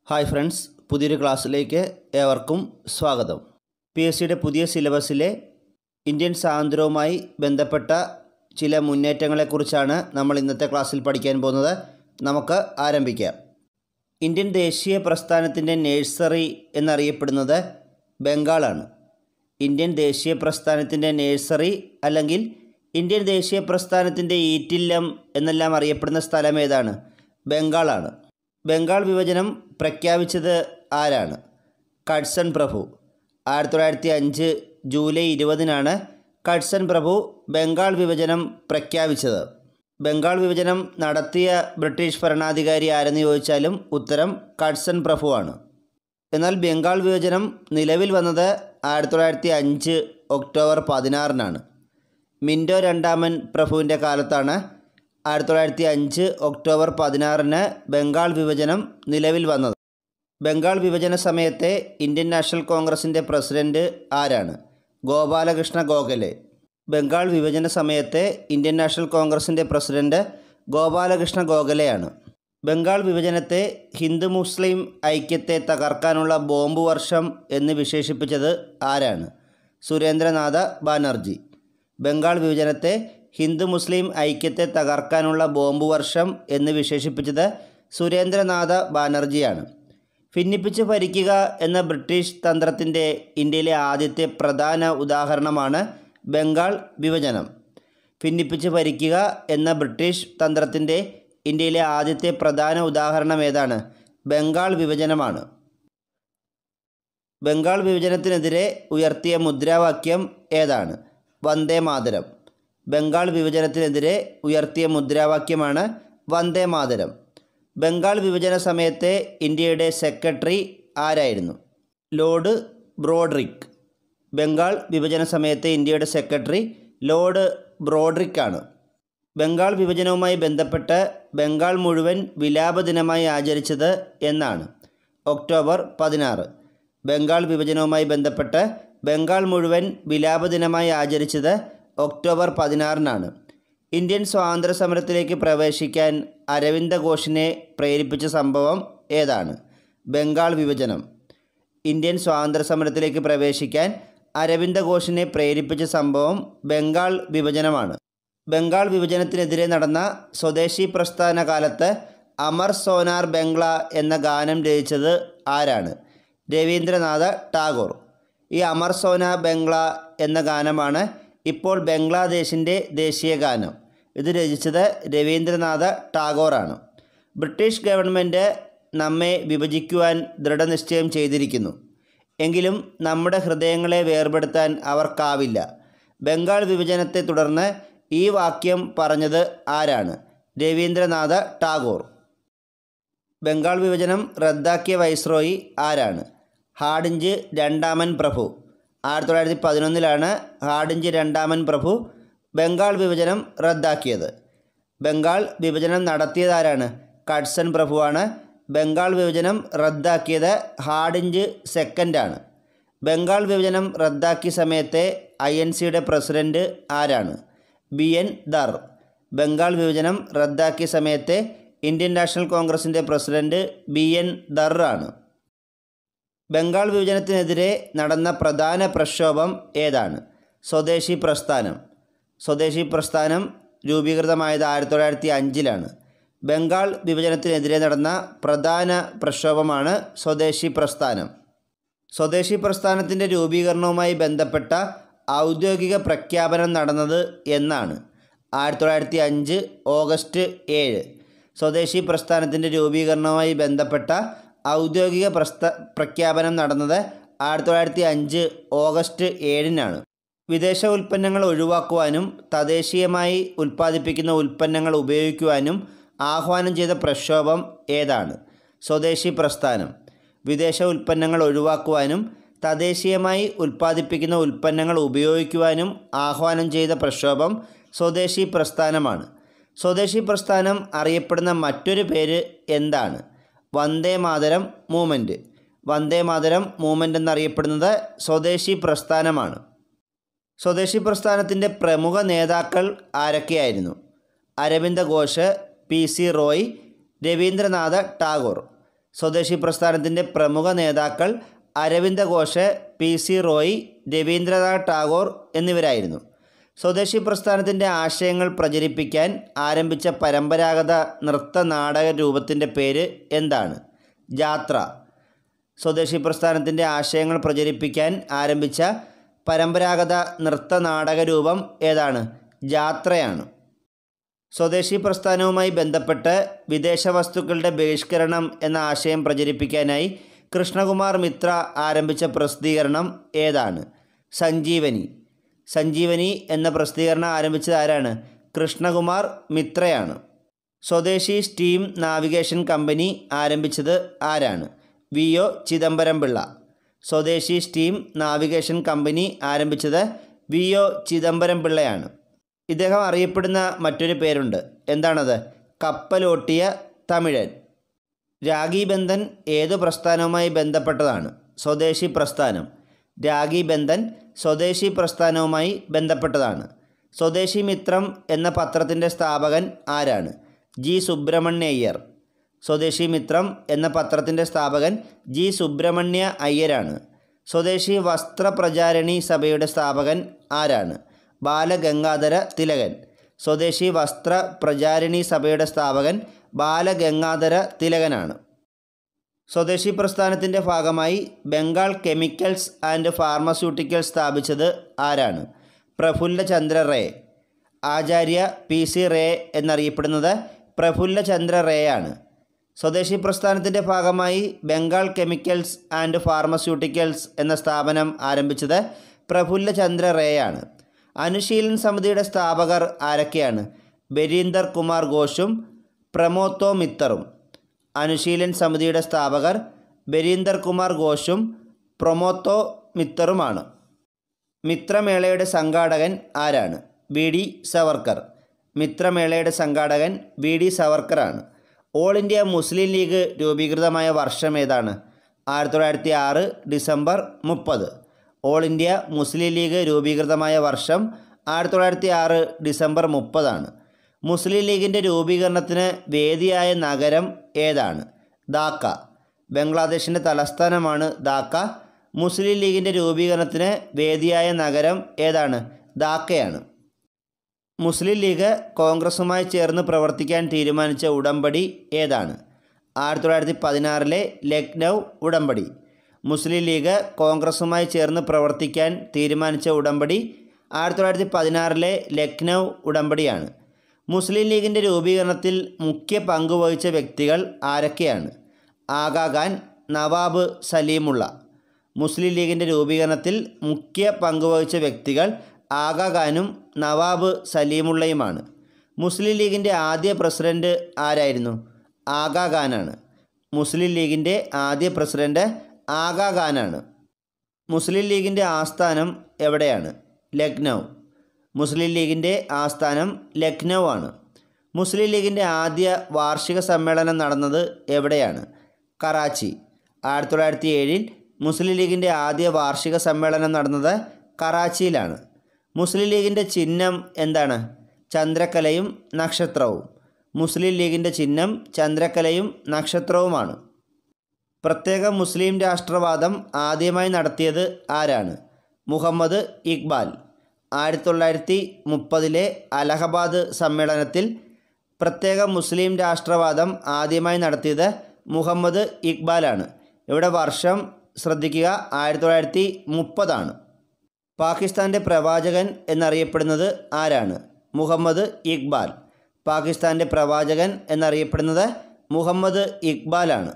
hi friends പുതിയൊരു ക്ലാസ്സിലേക്ക് ഏവർക്കും സ്വാഗതം പി എസ് സിയുടെ പുതിയ സിലബസിലെ ഇന്ത്യൻ സ്വാതന്ത്ര്യവുമായി ബന്ധപ്പെട്ട ചില മുന്നേറ്റങ്ങളെക്കുറിച്ചാണ് നമ്മൾ ഇന്നത്തെ ക്ലാസ്സിൽ പഠിക്കാൻ പോകുന്നത് നമുക്ക് ആരംഭിക്കാം ഇന്ത്യൻ ദേശീയ പ്രസ്ഥാനത്തിൻ്റെ നേഴ്സറി എന്നറിയപ്പെടുന്നത് ബംഗാളാണ് ഇന്ത്യൻ ദേശീയ പ്രസ്ഥാനത്തിൻ്റെ നേഴ്സറി അല്ലെങ്കിൽ ഇന്ത്യൻ ദേശീയ പ്രസ്ഥാനത്തിൻ്റെ ഈറ്റില്ലം എന്നെല്ലാം അറിയപ്പെടുന്ന സ്ഥലം ഏതാണ് ബംഗാളാണ് ബംഗാൾ വിഭജനം പ്രഖ്യാപിച്ചത് ആരാണ് കഡ്സൺ പ്രഭു ആയിരത്തി തൊള്ളായിരത്തി അഞ്ച് ജൂലൈ ഇരുപതിനാണ് കഡ്സൺ പ്രഭു ബംഗാൾ വിഭജനം പ്രഖ്യാപിച്ചത് ബംഗാൾ വിഭജനം നടത്തിയ ബ്രിട്ടീഷ് ഭരണാധികാരി ആരെന്ന് ചോദിച്ചാലും ഉത്തരം കഡ്സൺ പ്രഭുവാണ് എന്നാൽ ബംഗാൾ വിഭജനം നിലവിൽ വന്നത് ആയിരത്തി തൊള്ളായിരത്തി അഞ്ച് ഒക്ടോബർ പതിനാറിനാണ് മിൻറ്റോ രണ്ടാമൻ പ്രഭുവിൻ്റെ കാലത്താണ് ആയിരത്തി തൊള്ളായിരത്തി അഞ്ച് ഒക്ടോബർ പതിനാറിന് ബംഗാൾ വിഭജനം നിലവിൽ വന്നത് ബംഗാൾ വിഭജന സമയത്തെ ഇന്ത്യൻ നാഷണൽ കോൺഗ്രസിൻ്റെ പ്രസിഡന്റ് ആരാണ് ഗോപാലകൃഷ്ണ ഗോഖലെ ബംഗാൾ വിഭജന സമയത്തെ ഇന്ത്യൻ നാഷണൽ കോൺഗ്രസിൻ്റെ പ്രസിഡന്റ് ഗോപാലകൃഷ്ണ ഗോഖലെയാണ് ബംഗാൾ വിഭജനത്തെ ഹിന്ദു മുസ്ലിം ഐക്യത്തെ തകർക്കാനുള്ള ബോംബ് വർഷം എന്ന് വിശേഷിപ്പിച്ചത് ആരാണ് സുരേന്ദ്രനാഥ ബാനർജി ബംഗാൾ വിഭജനത്തെ ഹിന്ദു മുസ്ലിം ഐക്യത്തെ തകർക്കാനുള്ള ബോംബ് വർഷം എന്ന് വിശേഷിപ്പിച്ചത് സുരേന്ദ്രനാഥ ബാനർജിയാണ് ഭിന്നിപ്പിച്ച് ഭരിക്കുക എന്ന ബ്രിട്ടീഷ് തന്ത്രത്തിൻ്റെ ഇന്ത്യയിലെ ആദ്യത്തെ പ്രധാന ഉദാഹരണമാണ് ബംഗാൾ വിഭജനം ഭിന്നിപ്പിച്ച് ഭരിക്കുക എന്ന ബ്രിട്ടീഷ് തന്ത്രത്തിൻ്റെ ഇന്ത്യയിലെ ആദ്യത്തെ പ്രധാന ഉദാഹരണം ഏതാണ് ബംഗാൾ വിഭജനമാണ് ബംഗാൾ വിഭജനത്തിനെതിരെ ഉയർത്തിയ മുദ്രാവാക്യം ഏതാണ് വന്ദേ മാതരം ബംഗാൾ വിഭജനത്തിനെതിരെ ഉയർത്തിയ മുദ്രാവാക്യമാണ് വന്ദേ മാതരം ബംഗാൾ വിഭജന സമയത്തെ ഇന്ത്യയുടെ സെക്രട്ടറി ആരായിരുന്നു ലോർഡ് ബ്രോഡ്രിക് ബംഗാൾ വിഭജന സമയത്തെ ഇന്ത്യയുടെ സെക്രട്ടറി ലോർഡ് ബ്രോഡ്രിക് ആണ് ബംഗാൾ വിഭജനവുമായി ബന്ധപ്പെട്ട് ബംഗാൾ മുഴുവൻ വിലാപ ദിനമായി ആചരിച്ചത് എന്നാണ് ഒക്ടോബർ പതിനാറ് ബംഗാൾ വിഭജനവുമായി ബന്ധപ്പെട്ട് ബംഗാൾ മുഴുവൻ വിലാപ ദിനമായി ആചരിച്ചത് ഒക്ടോബർ പതിനാറിനാണ് ഇന്ത്യൻ സ്വാതന്ത്ര്യ സമരത്തിലേക്ക് പ്രവേശിക്കാൻ അരവിന്ദ ഘോഷിനെ പ്രേരിപ്പിച്ച സംഭവം ഏതാണ് ബംഗാൾ വിഭജനം ഇന്ത്യൻ സ്വാതന്ത്ര്യ സമരത്തിലേക്ക് പ്രവേശിക്കാൻ അരവിന്ദ ഘോഷിനെ പ്രേരിപ്പിച്ച സംഭവം ബംഗാൾ വിഭജനമാണ് ബംഗാൾ വിഭജനത്തിനെതിരെ നടന്ന സ്വദേശി പ്രസ്ഥാന കാലത്ത് അമർ സോനാർ ബംഗ്ല എന്ന ഗാനം രചിച്ചത് ആരാണ് രവീന്ദ്രനാഥ ടാഗോർ ഈ അമർ സോന ബംഗ്ല എന്ന ഗാനമാണ് ഇപ്പോൾ ബംഗ്ലാദേശിൻ്റെ ദേശീയ ഗാനം ഇത് രചിച്ചത് രവീന്ദ്രനാഥ ടാഗോറാണ് ബ്രിട്ടീഷ് ഗവൺമെൻറ് നമ്മെ വിഭജിക്കുവാൻ ദൃഢനിശ്ചയം ചെയ്തിരിക്കുന്നു എങ്കിലും നമ്മുടെ ഹൃദയങ്ങളെ വേർപെടുത്താൻ അവർക്കാവില്ല ബംഗാൾ വിഭജനത്തെ തുടർന്ന് ഈ വാക്യം പറഞ്ഞത് ആരാണ് രവീന്ദ്രനാഥ ടാഗോർ ബംഗാൾ വിഭജനം റദ്ദാക്കിയ വൈസ്രോയി ആരാണ് ഹാഡിഞ്ച് രണ്ടാമൻ പ്രഭു ആയിരത്തി തൊള്ളായിരത്തി പതിനൊന്നിലാണ് ഹാഡിഞ്ച് രണ്ടാമൻ പ്രഭു ബംഗാൾ വിഭജനം റദ്ദാക്കിയത് ബംഗാൾ വിഭജനം നടത്തിയതാരാണ് കഡ്സൺ പ്രഭുവാണ് ബംഗാൾ വിഭജനം റദ്ദാക്കിയത് ഹാഡിഞ്ച് സെക്കൻഡാണ് ബംഗാൾ വിഭജനം റദ്ദാക്കിയ സമയത്തെ ഐ എൻ സിയുടെ പ്രസിഡന്റ് ആരാണ് ബി എൻ ദർ ബംഗാൾ വിഭജനം റദ്ദാക്കിയ സമയത്തെ ഇന്ത്യൻ നാഷണൽ കോൺഗ്രസിൻ്റെ പ്രസിഡന്റ് ബി എൻ ദർ ആണ് ബംഗാൾ വിഭജനത്തിനെതിരെ നടന്ന പ്രധാന പ്രക്ഷോഭം ഏതാണ് സ്വദേശി പ്രസ്ഥാനം സ്വദേശി പ്രസ്ഥാനം രൂപീകൃതമായത് ആയിരത്തി തൊള്ളായിരത്തി അഞ്ചിലാണ് ബംഗാൾ വിഭജനത്തിനെതിരെ നടന്ന പ്രധാന പ്രക്ഷോഭമാണ് സ്വദേശി പ്രസ്ഥാനം സ്വദേശി പ്രസ്ഥാനത്തിൻ്റെ രൂപീകരണവുമായി ബന്ധപ്പെട്ട ഔദ്യോഗിക പ്രഖ്യാപനം നടന്നത് എന്നാണ് ആയിരത്തി തൊള്ളായിരത്തി അഞ്ച് ഓഗസ്റ്റ് ഏഴ് സ്വദേശി പ്രസ്ഥാനത്തിൻ്റെ രൂപീകരണവുമായി ബന്ധപ്പെട്ട ഔദ്യോഗിക പ്രസ്ത പ്രഖ്യാപനം നടന്നത് ആയിരത്തി തൊള്ളായിരത്തി അഞ്ച് ഓഗസ്റ്റ് ഏഴിനാണ് വിദേശ ഉൽപ്പന്നങ്ങൾ ഒഴിവാക്കുവാനും തദ്ദേശീയമായി ഉൽപ്പാദിപ്പിക്കുന്ന ഉൽപ്പന്നങ്ങൾ ഉപയോഗിക്കുവാനും ആഹ്വാനം ചെയ്ത പ്രക്ഷോഭം ഏതാണ് സ്വദേശി പ്രസ്ഥാനം വിദേശ ഉൽപ്പന്നങ്ങൾ ഒഴിവാക്കുവാനും തദ്ദേശീയമായി ഉൽപ്പാദിപ്പിക്കുന്ന ഉൽപ്പന്നങ്ങൾ ഉപയോഗിക്കുവാനും ആഹ്വാനം ചെയ്ത പ്രക്ഷോഭം സ്വദേശി പ്രസ്ഥാനമാണ് സ്വദേശി പ്രസ്ഥാനം അറിയപ്പെടുന്ന മറ്റൊരു പേര് എന്താണ് വന്ദേ മാതരം മൂവ്മെൻറ്റ് വന്ദേ മാതരം മൂവ്മെൻ്റ് എന്നറിയപ്പെടുന്നത് സ്വദേശി പ്രസ്ഥാനമാണ് സ്വദേശി പ്രസ്ഥാനത്തിൻ്റെ പ്രമുഖ നേതാക്കൾ ആരൊക്കെയായിരുന്നു അരവിന്ദ ഘോഷ് പി സി റോയ് രവീന്ദ്രനാഥ ടാഗോർ സ്വദേശി പ്രസ്ഥാനത്തിൻ്റെ പ്രമുഖ നേതാക്കൾ അരവിന്ദ ഘോഷ് പി സി റോയ് രവീന്ദ്രനാഥ് ടാഗോർ എന്നിവരായിരുന്നു സ്വദേശി പ്രസ്ഥാനത്തിൻ്റെ ആശയങ്ങൾ പ്രചരിപ്പിക്കാൻ ആരംഭിച്ച പരമ്പരാഗത നൃത്ത നാടക രൂപത്തിൻ്റെ പേര് എന്താണ് ജാത്ര സ്വദേശി പ്രസ്ഥാനത്തിൻ്റെ ആശയങ്ങൾ പ്രചരിപ്പിക്കാൻ ആരംഭിച്ച പരമ്പരാഗത നൃത്ത നാടക രൂപം ഏതാണ് ജാത്രയാണ് സ്വദേശി പ്രസ്ഥാനവുമായി ബന്ധപ്പെട്ട് വിദേശ വസ്തുക്കളുടെ ബഹിഷ്കരണം എന്ന ആശയം പ്രചരിപ്പിക്കാനായി കൃഷ്ണകുമാർ മിത്ര ആരംഭിച്ച പ്രസിദ്ധീകരണം ഏതാണ് സഞ്ജീവനി സഞ്ജീവനി എന്ന പ്രസിദ്ധീകരണം ആരംഭിച്ചത് ആരാണ് കൃഷ്ണകുമാർ മിത്രയാണ് സ്വദേശി സ്റ്റീം നാവിഗേഷൻ കമ്പനി ആരംഭിച്ചത് ആരാണ് V O Chidambaram Pillai swadeshi steam navigation company ആരംഭിച്ചത് വി ഒ ചിദംബരം പിള്ളയാണ് ഇദ്ദേഹം അറിയപ്പെടുന്ന മറ്റൊരു പേരുണ്ട് എന്താണത് കപ്പലോട്ടിയ തമിഴൻ രാഗി ബന്ധൻ ഏതു പ്രസ്ഥാനവുമായി ബന്ധപ്പെട്ടതാണ് സ്വദേശി പ്രസ്ഥാനം രാഗി ബന്ധൻ സ്വദേശി പ്രസ്ഥാനവുമായി ബന്ധപ്പെട്ടതാണ് സ്വദേശി മിത്രം എന്ന പത്രത്തിൻ്റെ സ്ഥാപകൻ ആരാണ് ജി സുബ്രഹ്മണ്യ അയ്യർ സ്വദേശി മിത്രം എന്ന പത്രത്തിൻ്റെ സ്ഥാപകൻ ജി സുബ്രഹ്മണ്യ അയ്യരാണ് സ്വദേശി വസ്ത്ര പ്രചാരണി സഭയുടെ സ്ഥാപകൻ ആരാണ് ബാലഗംഗാധര തിലകൻ സ്വദേശി വസ്ത്ര പ്രചാരിണി സഭയുടെ സ്ഥാപകൻ ബാലഗംഗാധര തിലകനാണ് സ്വദേശി പ്രസ്ഥാനത്തിൻ്റെ ഭാഗമായി ബംഗാൾ കെമിക്കൽസ് ആൻഡ് ഫാർമസ്യൂട്ടിക്കൽസ് സ്ഥാപിച്ചത് ആരാണ് പ്രഫുല്ല ചന്ദ്ര റേ ആചാര്യ പി സി റേ എന്നറിയപ്പെടുന്നത് പ്രഫുല്ല ചന്ദ്ര റേ ആണ് സ്വദേശി പ്രസ്ഥാനത്തിൻ്റെ ഭാഗമായി ബംഗാൾ കെമിക്കൽസ് ആൻഡ് ഫാർമസ്യൂട്ടിക്കൽസ് എന്ന സ്ഥാപനം ആരംഭിച്ചത് പ്രഫുല്ല ചന്ദ്ര റേ ആണ് അനുശീലൻ സമിതിയുടെ സ്ഥാപകർ ആരൊക്കെയാണ് ബരീന്ദർ കുമാർ ഘോഷും പ്രമോത്തോ മിത്തറും അനുശീലൻ സമിതിയുടെ സ്ഥാപകർ ബരീന്ദർ കുമാർ ഘോഷും പ്രൊമോത്തോ മിത്തറുമാണ് മിത്രമേളയുടെ സംഘാടകൻ ആരാണ് വി ഡി സവർക്കർ മിത്രമേളയുടെ സംഘാടകൻ വി ഡി സവർക്കറാണ് ഓൾ ഇന്ത്യ മുസ്ലിം ലീഗ് രൂപീകൃതമായ വർഷം ഏതാണ് ആയിരത്തി തൊള്ളായിരത്തി ആറ് ഡിസംബർ മുപ്പത് ഓൾ ഇന്ത്യ മുസ്ലിം ലീഗ് രൂപീകൃതമായ വർഷം ആയിരത്തി തൊള്ളായിരത്തി ആറ് ഡിസംബർ മുപ്പതാണ് മുസ്ലിം ലീഗിൻ്റെ രൂപീകരണത്തിന് വേദിയായ നഗരം ഏതാണ് ധാക്ക ബംഗ്ലാദേശിൻ്റെ തലസ്ഥാനമാണ് ധാക്ക മുസ്ലിം ലീഗിൻ്റെ രൂപീകരണത്തിന് വേദിയായ നഗരം ഏതാണ് ധാക്കയാണ് മുസ്ലിം ലീഗ് കോൺഗ്രസുമായി ചേർന്ന് പ്രവർത്തിക്കാൻ തീരുമാനിച്ച ഉടമ്പടി ഏതാണ് ആയിരത്തി തൊള്ളായിരത്തി പതിനാറിലെ ലക്നൗ ഉടമ്പടി മുസ്ലിം ലീഗ് കോൺഗ്രസുമായി ചേർന്ന് പ്രവർത്തിക്കാൻ തീരുമാനിച്ച ഉടമ്പടി ആയിരത്തി തൊള്ളായിരത്തി പതിനാറിലെ ലക്നൗ ഉടമ്പടിയാണ് മുസ്ലിം ലീഗിൻ്റെ രൂപീകരണത്തിൽ മുഖ്യ പങ്കുവഹിച്ച വ്യക്തികൾ ആരൊക്കെയാണ് ആഗാ ഖാൻ നവാബ് സലീമുള്ള മുസ്ലിം ലീഗിൻ്റെ രൂപീകരണത്തിൽ മുഖ്യ പങ്കുവഹിച്ച വ്യക്തികൾ ആഗാ ഖാനും നവാബ് സലീമുള്ളയുമാണ് മുസ്ലിം ലീഗിൻ്റെ ആദ്യ പ്രസിഡന്റ് ആരായിരുന്നു ആഗാ ഖാനാണ് മുസ്ലിം ലീഗിൻ്റെ ആദ്യ പ്രസിഡന്റ് ആഗാ ഖാനാണ് മുസ്ലിം ലീഗിൻ്റെ ആസ്ഥാനം എവിടെയാണ് ലക്നൗ മുസ്ലിം ലീഗിൻ്റെ ആസ്ഥാനം ലക്നൗ ആണ് മുസ്ലിം ലീഗിൻ്റെ ആദ്യ വാർഷിക സമ്മേളനം നടന്നത് എവിടെയാണ് കറാച്ചി ആയിരത്തി തൊള്ളായിരത്തി ഏഴിൽ മുസ്ലിം ലീഗിൻ്റെ ആദ്യ വാർഷിക സമ്മേളനം നടന്നത് കറാച്ചിയിലാണ് മുസ്ലിം ലീഗിൻ്റെ ചിഹ്നം എന്താണ് ചന്ദ്രക്കലയും നക്ഷത്രവും മുസ്ലിം ലീഗിൻ്റെ ചിഹ്നം ചന്ദ്രക്കലയും നക്ഷത്രവുമാണ് പ്രത്യേക മുസ്ലിം രാഷ്ട്രവാദം ആദ്യമായി നടത്തിയത് ആരാണ് മുഹമ്മദ് ഇക്ബാൽ ആയിരത്തി തൊള്ളായിരത്തി മുപ്പതിലെ അലഹബാദ് സമ്മേളനത്തിൽ പ്രത്യേക മുസ്ലിം രാഷ്ട്രവാദം ആദ്യമായി നടത്തിയത് മുഹമ്മദ് ഇക്ബാലാണ് ഇവിടെ വർഷം ശ്രദ്ധിക്കുക ആയിരത്തി തൊള്ളായിരത്തി മുപ്പതാണ് പാകിസ്ഥാൻ്റെ പ്രവാചകൻ എന്നറിയപ്പെടുന്നത് ആരാണ് മുഹമ്മദ് ഇക്ബാൽ പാകിസ്ഥാൻ്റെ പ്രവാചകൻ എന്നറിയപ്പെടുന്നത് മുഹമ്മദ് ഇക്ബാലാണ്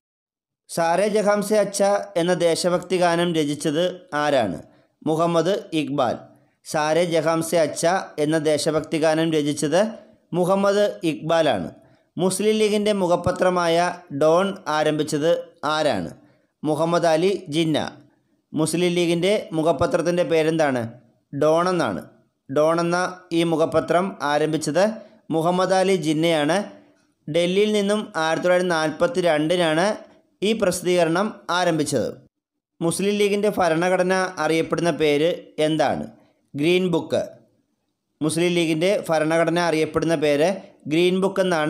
സാരെ ജഹാംസെ അച്ച എന്ന ദേശഭക്തി ഗാനം രചിച്ചത് ആരാണ് മുഹമ്മദ് ഇക്ബാൽ സാരെ ജഹാംസെ അച്ച എന്ന ദേശഭക്തി ഗാനം രചിച്ചത് മുഹമ്മദ് ഇക്ബാലാണ് മുസ്ലിം ലീഗിൻ്റെ മുഖപത്രമായ ഡോൺ ആരംഭിച്ചത് ആരാണ് മുഹമ്മദ് അലി ജിന്ന മുസ്ലിം ലീഗിൻ്റെ മുഖപത്രത്തിൻ്റെ പേരെന്താണ് ഡോൺ എന്നാണ് ഡോൺ എന്ന ഈ മുഖപത്രം ആരംഭിച്ചത് മുഹമ്മദ് അലി ജിന്നയാണ് ഡൽഹിയിൽ നിന്നും ആയിരത്തി തൊള്ളായിരത്തി നാൽപ്പത്തി രണ്ടിനാണ് ഈ പ്രസിദ്ധീകരണം ആരംഭിച്ചത് മുസ്ലിം ലീഗിൻ്റെ ഭരണഘടന അറിയപ്പെടുന്ന പേര് എന്താണ് ഗ്രീൻ ബുക്ക് മുസ്ലിം ലീഗിൻ്റെ ഭരണഘടന അറിയപ്പെടുന്ന പേര് ഗ്രീൻ ബുക്ക് എന്നാണ്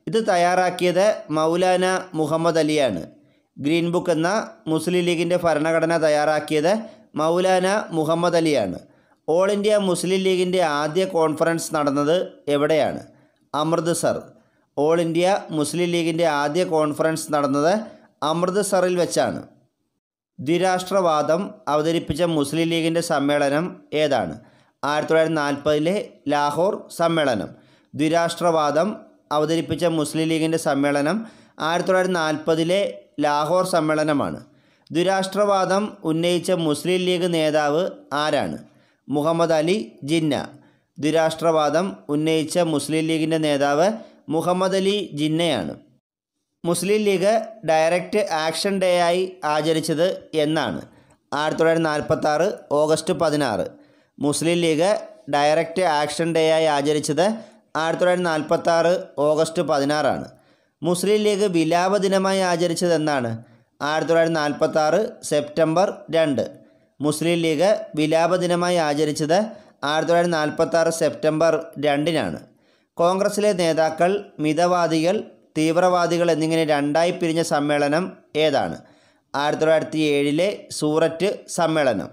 ഇത് തയ്യാറാക്കിയത് മൗലാന മുഹമ്മദ് അലിയാണ് ഗ്രീൻ ബുക്ക് എന്ന മുസ്ലിം ലീഗിൻ്റെ ഭരണഘടന തയ്യാറാക്കിയത് മൗലാന മുഹമ്മദ് അലിയാണ് ഓൾ ഇന്ത്യ മുസ്ലിം ലീഗിൻ്റെ ആദ്യ കോൺഫറൻസ് നടന്നത് എവിടെയാണ് അമൃത്സർ ഓൾ ഇന്ത്യ മുസ്ലിം ലീഗിൻ്റെ ആദ്യ കോൺഫറൻസ് നടന്നത് അമൃത്സറിൽ വെച്ചാണ് ദ്വിരാഷ്ട്രവാദം അവതരിപ്പിച്ച മുസ്ലിം ലീഗിൻ്റെ സമ്മേളനം ഏതാണ് ആയിരത്തി തൊള്ളായിരത്തി നാൽപ്പതിലെ ലാഹോർ സമ്മേളനം ദ്വിരാഷ്ട്രവാദം അവതരിപ്പിച്ച മുസ്ലിം ലീഗിൻ്റെ സമ്മേളനം ആയിരത്തി തൊള്ളായിരത്തി നാൽപ്പതിലെ ലാഹോർ സമ്മേളനമാണ് ദ്വിരാഷ്ട്രവാദം ഉന്നയിച്ച മുസ്ലിം ലീഗ് നേതാവ് ആരാണ് മുഹമ്മദ് അലി ജിന്ന ദ്വിരാഷ്ട്രവാദം ഉന്നയിച്ച മുസ്ലിം ലീഗിൻ്റെ നേതാവ് മുഹമ്മദ് അലി ജിന്നയാണ് Muslim League direct action day ആയി ആചരിച്ചത് എന്നാണ് ആയിരത്തി തൊള്ളായിരത്തി നാൽപ്പത്തി ആറ് ഓഗസ്റ്റ് പതിനാറ് Muslim League direct action day ആയി ആചരിച്ചത് ആയിരത്തി തൊള്ളായിരത്തി നാൽപ്പത്തി ആറ് ഓഗസ്റ്റ് പതിനാറാണ് മുസ്ലിം ലീഗ് വിലാപ ദിനമായി ആചരിച്ചത് എന്നാണ് ആയിരത്തി തൊള്ളായിരത്തി നാൽപ്പത്തി ആറ് സെപ്റ്റംബർ രണ്ട് മുസ്ലിം ലീഗ് വിലാപ ദിനമായി ആചരിച്ചത് ആയിരത്തി തൊള്ളായിരത്തി നാൽപ്പത്തി ആറ് സെപ്റ്റംബർ രണ്ടിനാണ് കോൺഗ്രസിലെ നേതാക്കൾ മിതവാദികൾ തീവ്രവാദികൾ എന്നിങ്ങനെ രണ്ടായി പിരിഞ്ഞ സമ്മേളനം ഏതാണ് ആയിരത്തി തൊള്ളായിരത്തി ഏഴിലെ സൂററ്റ് സമ്മേളനം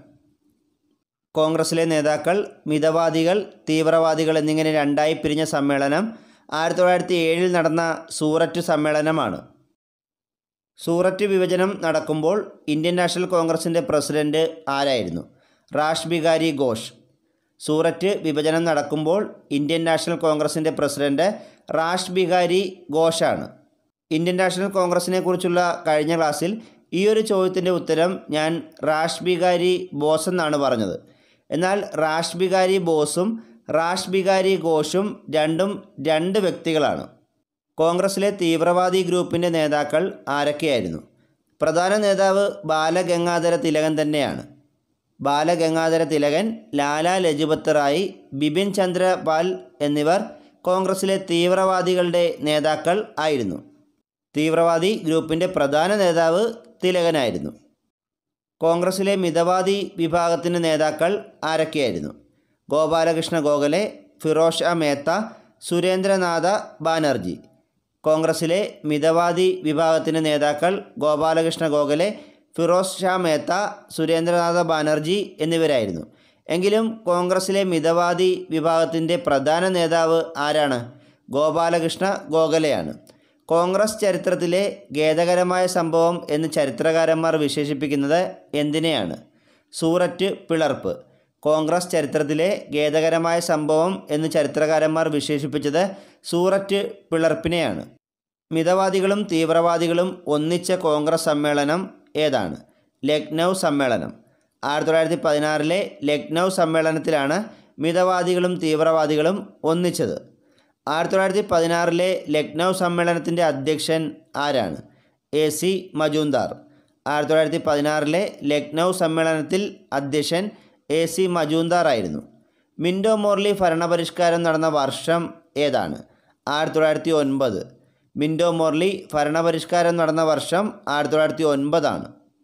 കോൺഗ്രസിലെ നേതാക്കൾ മിതവാദികൾ തീവ്രവാദികൾ എന്നിങ്ങനെ രണ്ടായി പിരിഞ്ഞ സമ്മേളനം ആയിരത്തി തൊള്ളായിരത്തി ഏഴിൽ നടന്ന സൂററ്റ് സമ്മേളനമാണ് സൂററ്റ് വിഭജനം നടക്കുമ്പോൾ ഇന്ത്യൻ നാഷണൽ കോൺഗ്രസിൻ്റെ പ്രസിഡന്റ് ആരായിരുന്നു റാഷ് ബിഹാരി ഘോഷ് സൂററ്റ് വിഭജനം നടക്കുമ്പോൾ ഇന്ത്യൻ നാഷണൽ കോൺഗ്രസിൻ്റെ പ്രസിഡന്റ് റാഷ് ബിഹാരി ഘോഷാണ് ഇന്ത്യൻ നാഷണൽ കോൺഗ്രസിനെ കുറിച്ചുള്ള കഴിഞ്ഞ ക്ലാസ്സിൽ ഈ ഒരു ചോദ്യത്തിൻ്റെ ഉത്തരം ഞാൻ റാഷ് ബിഹാരി ബോസ് എന്നാണ് പറഞ്ഞത് എന്നാൽ റാഷ് ബിഹാരി ബോസും റാഷ് ബിഹാരി ഘോഷും രണ്ടും രണ്ട് വ്യക്തികളാണ് കോൺഗ്രസിലെ തീവ്രവാദി ഗ്രൂപ്പിൻ്റെ നേതാക്കൾ ആരൊക്കെയായിരുന്നു പ്രധാന നേതാവ് ബാലഗംഗാധര തിലകൻ തന്നെയാണ് ബാലഗംഗാധര തിലകൻ ലാലാ ലജപത് റായ് ബിപിൻ ചന്ദ്ര പാൽ എന്നിവർ കോൺഗ്രസിലെ തീവ്രവാദികളുടെ നേതാക്കൾ ആയിരുന്നു തീവ്രവാദി ഗ്രൂപ്പിൻ്റെ പ്രധാന നേതാവ് തിലകനായിരുന്നു കോൺഗ്രസിലെ മിതവാദി വിഭാഗത്തിൻ്റെ നേതാക്കൾ ആരൊക്കെയായിരുന്നു ഗോപാലകൃഷ്ണ ഗോഖലെ ഫിറോഷ് ഷാ മേത്ത സുരേന്ദ്രനാഥ ബാനർജി കോൺഗ്രസിലെ മിതവാദി വിഭാഗത്തിൻ്റെ നേതാക്കൾ ഗോപാലകൃഷ്ണ ഗോഖലെ ഫിറോസ് ഷാ മേത്ത സുരേന്ദ്രനാഥ ബാനർജി എന്നിവരായിരുന്നു എങ്കിലും കോൺഗ്രസിലെ മിതവാദി വിഭാഗത്തിൻ്റെ പ്രധാന നേതാവ് ആരാണ് ഗോപാലകൃഷ്ണ ഗോഖലെയാണ് കോൺഗ്രസ് ചരിത്രത്തിലെ ഖേദകരമായ സംഭവം എന്ന് ചരിത്രകാരന്മാർ വിശേഷിപ്പിക്കുന്നത് എന്തിനെയാണ് സൂററ്റ് പിളർപ്പ് കോൺഗ്രസ് ചരിത്രത്തിലെ ഖേദകരമായ സംഭവം എന്ന് ചരിത്രകാരന്മാർ വിശേഷിപ്പിച്ചത് സൂററ്റ് പിളർപ്പിനെയാണ് മിതവാദികളും തീവ്രവാദികളും ഒന്നിച്ച കോൺഗ്രസ് സമ്മേളനം ഏതാണ് ലക്നൗ സമ്മേളനം ആയിരത്തി തൊള്ളായിരത്തി പതിനാറിലെ ലക്നൗ സമ്മേളനത്തിലാണ് മിതവാദികളും തീവ്രവാദികളും ഒന്നിച്ചത് ആയിരത്തി തൊള്ളായിരത്തി പതിനാറിലെ ലക്നൗ സമ്മേളനത്തിൻ്റെ അധ്യക്ഷൻ ആരാണ് എ സി മജൂന്ദാർ ആയിരത്തി തൊള്ളായിരത്തി പതിനാറിലെ ലക്നൗ സമ്മേളനത്തിൽ അധ്യക്ഷൻ എ സി മജൂന്ദാർ ആയിരുന്നു മിൻഡോ മോർലി ഭരണപരിഷ്കാരം നടന്ന വർഷം ഏതാണ് ആയിരത്തി തൊള്ളായിരത്തി ഒൻപത് മിൻഡോ മോർലി ഭരണപരിഷ്കാരം നടന്ന വർഷം ആയിരത്തി തൊള്ളായിരത്തി ഒൻപതാണ്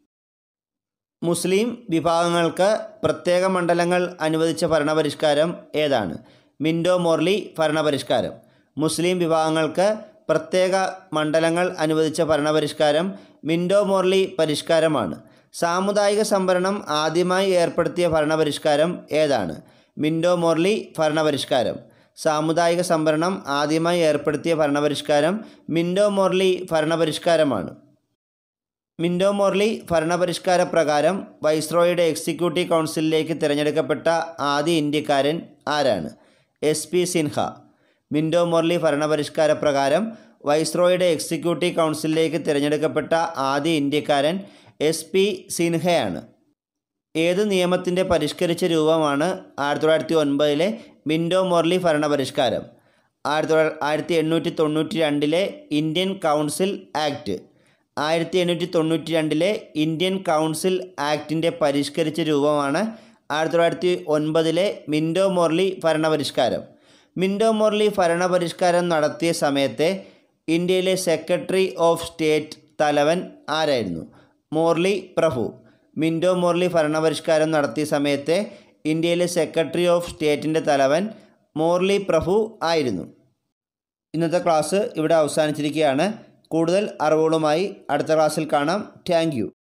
മുസ്ലിം വിഭാഗങ്ങൾക്ക് പ്രത്യേക മണ്ഡലങ്ങൾ അനുവദിച്ച ഭരണപരിഷ്കാരം ഏതാണ് മിൻഡോ മോർലി ഭരണപരിഷ്കാരം മുസ്ലിം വിഭാഗങ്ങൾക്ക് പ്രത്യേക മണ്ഡലങ്ങൾ അനുവദിച്ച ഭരണപരിഷ്കാരം മിൻഡോ മോർലി പരിഷ്കാരമാണ് സാമുദായിക സംവരണം ആദ്യമായി ഏർപ്പെടുത്തിയ ഭരണപരിഷ്കാരം ഏതാണ് മിൻഡോ മോർലി ഭരണപരിഷ്കാരം സാമുദായിക സംവരണം ആദ്യമായി ഏർപ്പെടുത്തിയ ഭരണപരിഷ്കാരം മിൻഡോ മോർലി ഭരണപരിഷ്കാരമാണ് മിൻഡോ മോർലി ഭരണപരിഷ്കാര പ്രകാരം വൈസ്രോയുടെ എക്സിക്യൂട്ടീവ് കൗൺസിലിലേക്ക് തിരഞ്ഞെടുക്കപ്പെട്ട ആദ്യ ഇന്ത്യക്കാരൻ ആരാണ് S P Sinha Minto Morley ഭരണപരിഷ്കാര പ്രകാരം വൈസ്രോയുടെ എക്സിക്യൂട്ടീവ് കൗൺസിലിലേക്ക് തിരഞ്ഞെടുക്കപ്പെട്ട ആദ്യ ഇന്ത്യക്കാരൻ എസ് പി സിൻഹയാണ് ഏത് നിയമത്തിൻ്റെ പരിഷ്കരിച്ച രൂപമാണ് ആയിരത്തി തൊള്ളായിരത്തി ഒൻപതിലെ മിൻഡോ മോർലി ഭരണപരിഷ്കാരം ആയിരത്തി തൊള്ളായിരത്തി ആയിരത്തി എണ്ണൂറ്റി തൊണ്ണൂറ്റി രണ്ടിലെ ഇന്ത്യൻ കൗൺസിൽ ആക്ട് ആയിരത്തി എണ്ണൂറ്റി തൊണ്ണൂറ്റി രണ്ടിലെ ഇന്ത്യൻ കൗൺസിൽ ആക്ടിൻ്റെ പരിഷ്കരിച്ച രൂപമാണ് ആയിരത്തി തൊള്ളായിരത്തി ഒൻപതിലെ മിൻഡോ മോർലി ഭരണപരിഷ്കാരം മിൻഡോ മോർലി ഭരണപരിഷ്കാരം നടത്തിയ സമയത്തെ ഇന്ത്യയിലെ സെക്രട്ടറി ഓഫ് സ്റ്റേറ്റ് തലവൻ ആരായിരുന്നു മോർലി പ്രഭു മിൻഡോ മോർലി ഭരണപരിഷ്കാരം നടത്തിയ സമയത്തെ ഇന്ത്യയിലെ സെക്രട്ടറി ഓഫ് സ്റ്റേറ്റിൻ്റെ തലവൻ മോർലി പ്രഭു ആയിരുന്നു ഇന്നത്തെ ക്ലാസ് ഇവിടെ അവസാനിച്ചിരിക്കുകയാണ് കൂടുതൽ അറിവുകളുമായി അടുത്ത ക്ലാസ്സിൽ കാണാം താങ്ക്